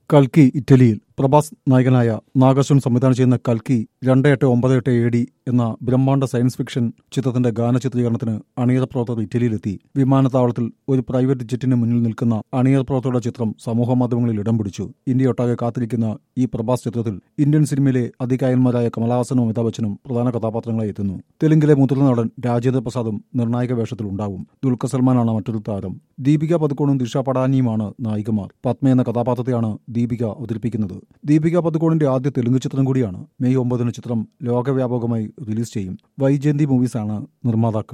കൽക്കി ഇറ്റലിയിൽ പ്രഭാസ് നായകനായ നാഗശ്വൻ സംവിധാനം ചെയ്യുന്ന കൽക്കി രണ്ട് എട്ട് ഒമ്പത് എട്ട് എ ഡി എന്ന ബ്രഹ്മാണ്ഡ സയൻസ് ഫിക്ഷൻ ചിത്രത്തിന്റെ ഗാന ചിത്രീകരണത്തിന് അണിയറ പ്രവർത്തകർ ഇറ്റലിയിലെത്തി വിമാനത്താവളത്തിൽ ഒരു പ്രൈവറ്റ് ജെറ്റിന് മുന്നിൽ നിൽക്കുന്ന അണിയറ പ്രവർത്തകരുടെ ചിത്രം സമൂഹ മാധ്യമങ്ങളിൽ ഇടം പിടിച്ചു ഇന്ത്യയൊട്ടാകെ കാത്തിരിക്കുന്ന ഈ പ്രഭാസ് ചിത്രത്തിൽ ഇന്ത്യൻ സിനിമയിലെ അതികായന്മാരായ കമലഹാസനും അമിതാഭ് ബച്ചനും പ്രധാന കഥാപാത്രങ്ങളായി എത്തുന്നു തെലുങ്കിലെ മുതിർന്ന നടൻ രാജേന്ദ്ര പ്രസാദും നിർണായക വേഷത്തിലുണ്ടാവും ദുൽഖർ സൽമാനാണ് മറ്റൊരു താരം ദീപിക പതുക്കോണും ദിഷ പടാനിയുമാണ് നായികമാർ പത്മ എന്ന കഥാപാത്രത്തെയാണ് ദീപിക അവതരിപ്പിക്കുന്നത് ദീപിക പതുക്കോണിന്റെ ആദ്യ തെലുങ്ക് ചിത്രം കൂടിയാണ് മെയ് ഒമ്പതിന് ചിത്രം ലോകവ്യാപകമായി റിലീസ് ചെയ്യും വൈജയന്തി മൂവീസാണ് നിർമ്മാതാക്കൾ